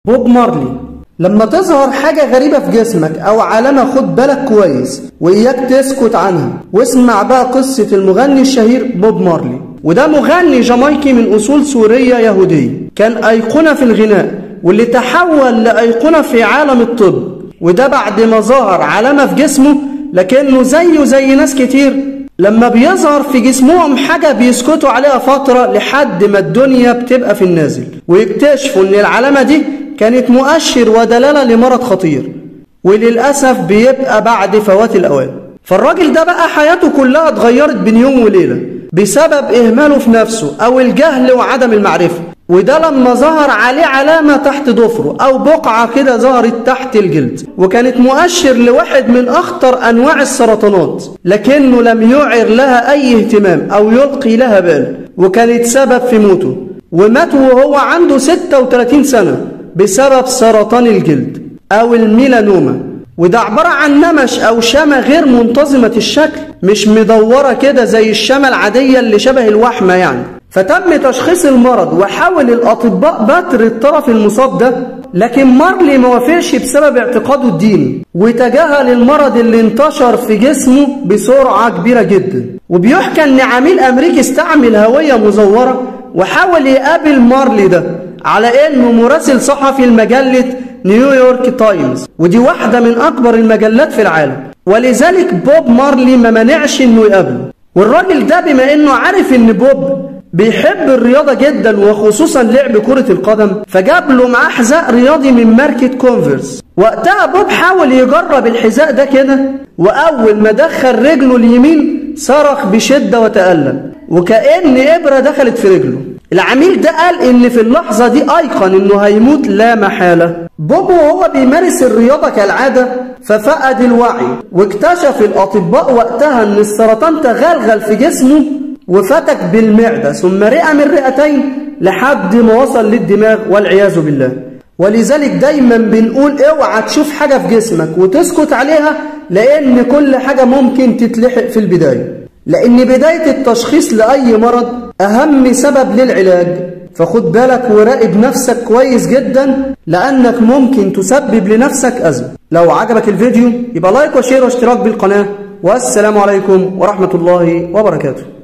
بوب مارلي لما تظهر حاجة غريبة في جسمك أو علامة خد بالك كويس وإياك تسكت عنها واسمع بقى قصة المغني الشهير بوب مارلي وده مغني جامايكي من أصول سورية يهودية كان أيقونة في الغناء واللي تحول لأيقونة في عالم الطب وده بعد ما ظهر علامة في جسمه لكنه زيه زي ناس كتير لما بيظهر في جسمهم حاجة بيسكتوا عليها فترة لحد ما الدنيا بتبقى في النازل ويكتشفوا ان العلامة دي كانت مؤشر ودلالة لمرض خطير وللأسف بيبقى بعد فوات الأوان فالراجل ده بقى حياته كلها اتغيرت بين يوم وليلة بسبب إهماله في نفسه أو الجهل وعدم المعرفة وده لما ظهر عليه علامة تحت ضفره أو بقعة كده ظهرت تحت الجلد وكانت مؤشر لواحد من أخطر أنواع السرطانات لكنه لم يعر لها أي اهتمام أو يلقي لها بال وكانت سبب في موته ومات وهو عنده 36 سنة بسبب سرطان الجلد أو الميلانوما وده عبارة عن نمش أو شمة غير منتظمة الشكل مش مدورة كده زي الشمة العادية اللي شبه الوحمة يعني فتم تشخيص المرض وحاول الأطباء بتر الطرف المصاب ده لكن مارلي ما وافقش بسبب اعتقاده الديني وتجاهل المرض اللي انتشر في جسمه بسرعة كبيرة جدا وبيحكى ان عميل امريكي استعمل هوية مزورة وحاول يقابل مارلي ده على انه مراسل صحفي لمجلة نيويورك تايمز ودي واحدة من اكبر المجلات في العالم ولذلك بوب مارلي ما منعش انه يقابله والراجل ده بما انه عارف ان بوب بيحب الرياضة جدا وخصوصا لعب كرة القدم فجاب له معاه حذاء رياضي من ماركة كونفرس وقتها بوب حاول يجرب الحذاء ده كده وأول ما دخل رجله اليمين صرخ بشدة وتألم وكأن إبرة دخلت في رجله العميل ده قال إن في اللحظة دي أيقن إنه هيموت لا محالة بوب وهو بيمارس الرياضة كالعادة ففقد الوعي واكتشف الأطباء وقتها إن السرطان تغلغل في جسمه وفتك بالمعدة ثم رئة من رئتين لحد ما وصل للدماغ والعياذ بالله ولذلك دايما بنقول اوعى تشوف حاجة في جسمك وتسكت عليها لان كل حاجة ممكن تتلحق في البداية لان بداية التشخيص لأي مرض اهم سبب للعلاج فخد بالك وراقب نفسك كويس جدا لانك ممكن تسبب لنفسك ازمة لو عجبك الفيديو يبقى لايك وشير واشتراك بالقناة والسلام عليكم ورحمة الله وبركاته